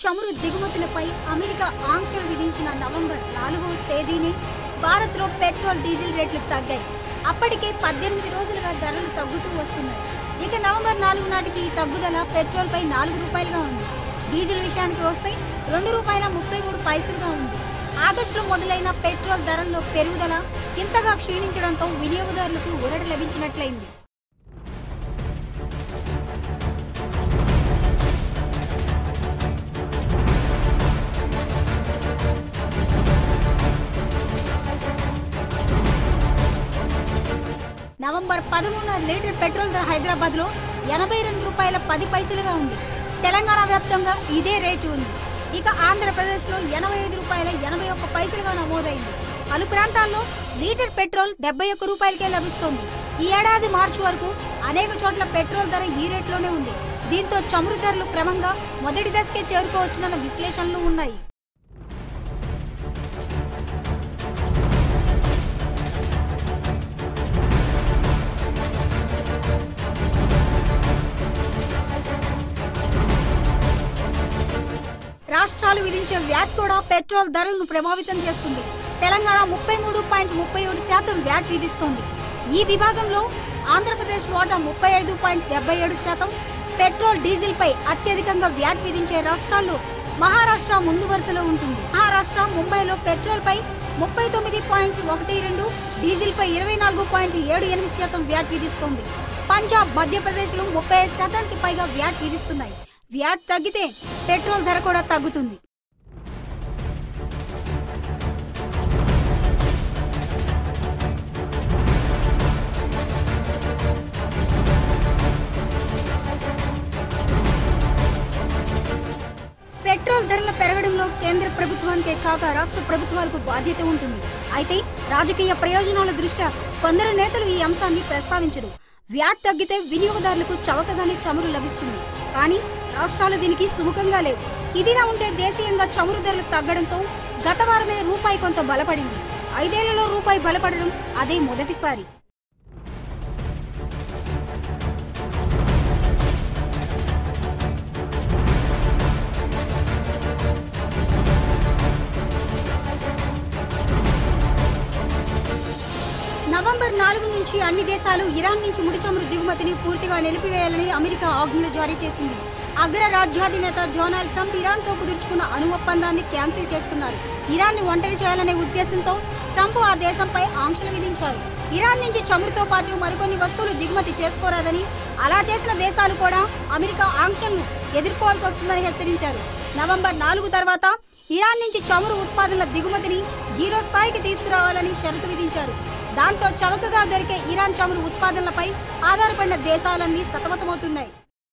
చమురు దిగుమతులపై అమెరికా ఆంక్షలు విధించిన నవంబర్ నాలుగవ తేదీని భారత్లో పెట్రోల్ డీజిల్ రేట్లు తగ్గాయి అప్పటికే పద్దెనిమిది రోజులుగా ధరలు తగ్గుతూ వస్తున్నాయి ఇక నవంబర్ నాలుగు నాటికి ఈ తగ్గుదల పెట్రోల్ పై నాలుగు రూపాయలుగా ఉంది డీజిల్ విషయానికి వస్తే రెండు రూపాయల ముప్పై మూడు పైసలుగా ఉంది ఆగస్టులో మొదలైన పెట్రోల్ ధరల్లో పెరుగుదల ఇంతగా క్షీణించడంతో వినియోగదారులకు ఊరట లభించినట్లయింది నవంబర్ పదమూడున లీటర్ పెట్రోల్ ధర హైదరాబాద్ లో ఎనభై రెండు రూపాయల పది పైసలుగా ఉంది తెలంగాణ వ్యాప్తంగా ఇదే రేటు ఉంది ఇక ఆంధ్రప్రదేశ్ లో ఎనభై ఐదు రూపాయల ఎనభై ఒక్క పైసలుగా నమోదైంది పలు ప్రాంతాల్లో లీటర్ పెట్రోల్ డెబ్బై ఒక్క రూపాయలకే లభిస్తోంది ఈ ఏడాది మార్చి వరకు అనేక చోట్ల పెట్రోల్ ధర ఈ రేట్లోనే ఉంది దీంతో చమురు ధరలు క్రమంగా మొదటి దశకే చేరుకోవచ్చునన్న విశ్లేషణలు ఉన్నాయి రాష్ట్రాలు విధించే వ్యాట్ కూడా పెట్రోల్ ధరలను ప్రభావితం చేస్తుంది తెలంగాణ ముప్పై మూడు పాయింట్ ముప్పై ఏడు శాతం వ్యాట్ విధిస్తోంది ఈ విభాగంలో ఆంధ్రప్రదేశ్ వాటా ముప్పై ఐదు పాయింట్ డెబ్బై ఏడు శాతం పెట్రోల్ డీజిల్ పై అత్యధికంగా వ్యాట్ విధించే రాష్ట్రాల్లో మహారాష్ట్ర ముందు వరుసలో ఉంటుంది మహారాష్ట్ర ముంబైలో పెట్రోల్ పై ముప్పై తొమ్మిది పాయింట్ ఒకటి రెండు డీజిల్ పై ఇరవై నాలుగు పాయింట్ ఏడు ఎనిమిది శాతం వ్యాట్ విధిస్తోంది పంజాబ్ మధ్యప్రదేశ్ లో ముప్పై ఐదు శాతానికి పైగా వ్యాట్ విధిస్తున్నాయి వ్యాట్ తగ్గితే పెట్రోల్ ధర కూడా తగ్గుతుంది పెట్రోల్ ధరల పెరగడంలో కేంద్ర ప్రభుత్వానికే కాక రాష్ట్ర ప్రభుత్వాలకు బాధ్యత ఉంటుంది అయితే రాజకీయ ప్రయోజనాల దృష్ట్యా కొందరు నేతలు ఈ అంశాన్ని ప్రస్తావించరు వ్యాట్ తగ్గితే వినియోగదారులకు చవకగానే చమురు లభిస్తుంది కానీ రాష్ట్రాలు దీనికి సుముఖంగా లేవు ఇదిలా ఉంటే దేశీయంగా చమురు ధరలు తగ్గడంతో గత వారమే రూపాయి కొంత బలపడింది ఐదేళ్లలో రూపాయి బలపడడం అదే మొదటిసారి నవంబర్ నాలుగు నుంచి అన్ని దేశాలు ఇరాన్ నుంచి ముడి చమురు దిగుమతిని పూర్తిగా నిలిపివేయాలని అమెరికా ఆజ్ఞలు జారీ చేసింది అగ్ర రాజ్యాధినేత డొనాల్డ్ ట్రంప్ ఇరాన్ తో కుదుర్చుకున్న అణు ఒప్పందాన్ని క్యాన్సిల్ చేస్తున్నారు ఇరాన్ ని ఒంటరి చేయాలనే ఉద్దేశంతో ట్రంప్ ఆ దేశంపై ఆంక్షలు విధించారు ఇరాన్ నుంచి చమురుతో పాటు మరికొన్ని వస్తువులు దిగుమతి చేసుకోరాదని అలా చేసిన దేశాలు కూడా అమెరికా ఆంక్షలను ఎదుర్కోవాల్సి వస్తుందని హెచ్చరించారు నవంబర్ నాలుగు తర్వాత ఇరాన్ నుంచి చమురు ఉత్పాదనల దిగుమతిని జీరో స్థాయికి తీసుకురావాలని షరతు విధించారు దాంతో చౌకగా దొరికే ఇరాన్ చమురు ఉత్పాదనలపై ఆధారపడిన దేశాలన్నీ సతమతమవుతున్నాయి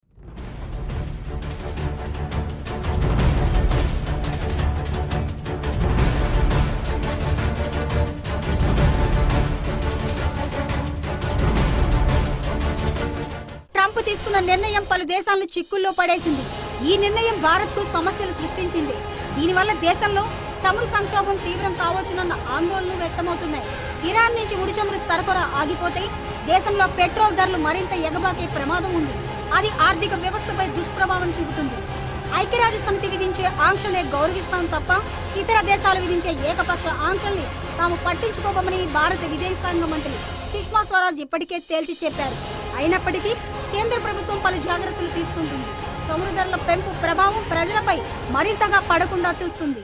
ట్రంప్ తీసుకున్న నిర్ణయం పలు దేశాలను చిక్కుల్లో పడేసింది ఈ నిర్ణయం భారత్ కు సమస్యలు సృష్టించింది దీనివల్ల దేశంలో చమురు సంక్షోభం తీవ్రం కావచ్చునన్న ఆందోళనలు వ్యక్తమవుతున్నాయి ఇరాన్ నుంచి ముడి చమురు సరఫరా ఆగిపోతే దేశంలో పెట్రోల్ ధరలు మరింత ఎగబాకే ప్రమాదం ఉంది అది ఆర్థిక వ్యవస్థపై దుష్ప్రభావం చూపుతుంది ఐక్యరాజ్య సమితి విధించే ఆంక్షలే గౌరవిస్తాం తప్ప ఇతర దేశాలు విధించే ఏకపక్ష ఆంక్షల్ని తాము పట్టించుకోబోమని భారత విదేశాంగ మంత్రి సుష్మా స్వరాజ్ ఇప్పటికే తేల్చి చెప్పారు అయినప్పటికీ కేంద్ర ప్రభుత్వం పలు జాగ్రత్తలు తీసుకుంటుంది చమురు ధరల పెంపు ప్రభావం ప్రజలపై మరింతగా పడకుండా చూస్తుంది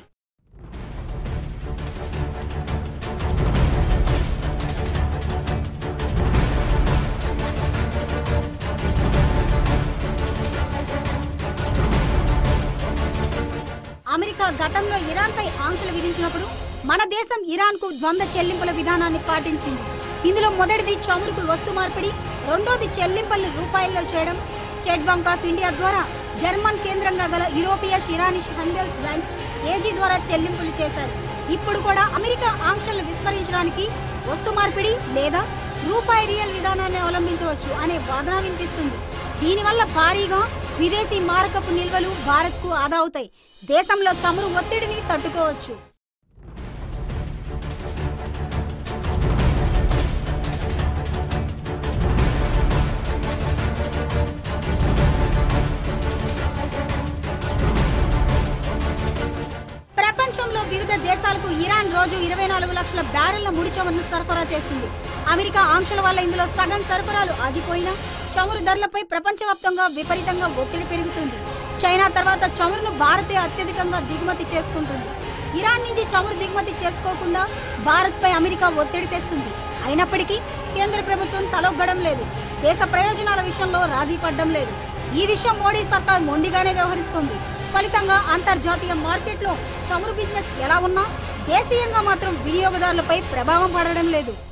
అమెరికా గతంలో ఇరాన్ పై ఆంక్షలు విధించినప్పుడు మన దేశం ఇరాన్ కు ద్వంద్వ చెల్లింపుల విధానాన్ని పాటించింది ఇందులో మొదటిది చమురుకు వస్తు మార్పిడి రెండోది చెల్లింపుల్ని రూపాయల్లో చేయడం స్టేట్ బ్యాంక్ ఆఫ్ ఇండియా ద్వారా జర్మన్ కేంద్రంగా గల యూరోపియస్ ఇరానిష్ హండెల్స్ బ్యాంక్ ఏజీ ద్వారా చెల్లింపులు చేశారు ఇప్పుడు కూడా అమెరికా ఆంక్షలను విస్మరించడానికి వస్తు మార్పిడి లేదా రూపాయి రియల్ విధానాన్ని అవలంబించవచ్చు అనే వాదన వినిపిస్తుంది దీనివల్ల భారీగా విదేశీ మారకపు నిల్వలు భారత్ కు ఆదా అవుతాయి దేశంలో చమురు ఒత్తిడిని తట్టుకోవచ్చు వివిధ దేశాలకు ఇరాన్ రోజు ఇరవై నాలుగు లక్షల బ్యారెళ్ల ముడి చమురును సరఫరా చేస్తుంది అమెరికా ఆంక్షల వల్ల ఇందులో సగం సరఫరాలు ఆగిపోయినా చమురు ధరలపై ప్రపంచవ్యాప్తంగా విపరీతంగా ఒత్తిడి పెరుగుతుంది చైనా తర్వాత చమురును భారతే అత్యధికంగా దిగుమతి చేసుకుంటుంది ఇరాన్ నుంచి చమురు దిగుమతి చేసుకోకుండా భారత్ పై అమెరికా ఒత్తిడి తెస్తుంది అయినప్పటికీ కేంద్ర ప్రభుత్వం తలొగ్గడం లేదు దేశ ప్రయోజనాల విషయంలో రాజీ పడ్డం లేదు ఈ విషయం మోడీ సర్కార్ మొండిగానే వ్యవహరిస్తోంది ఫలితంగా అంతర్జాతీయ మార్కెట్లో చమురు బిజినెస్ ఎలా ఉన్నా దేశీయంగా మాత్రం వినియోగదారులపై ప్రభావం పడడం లేదు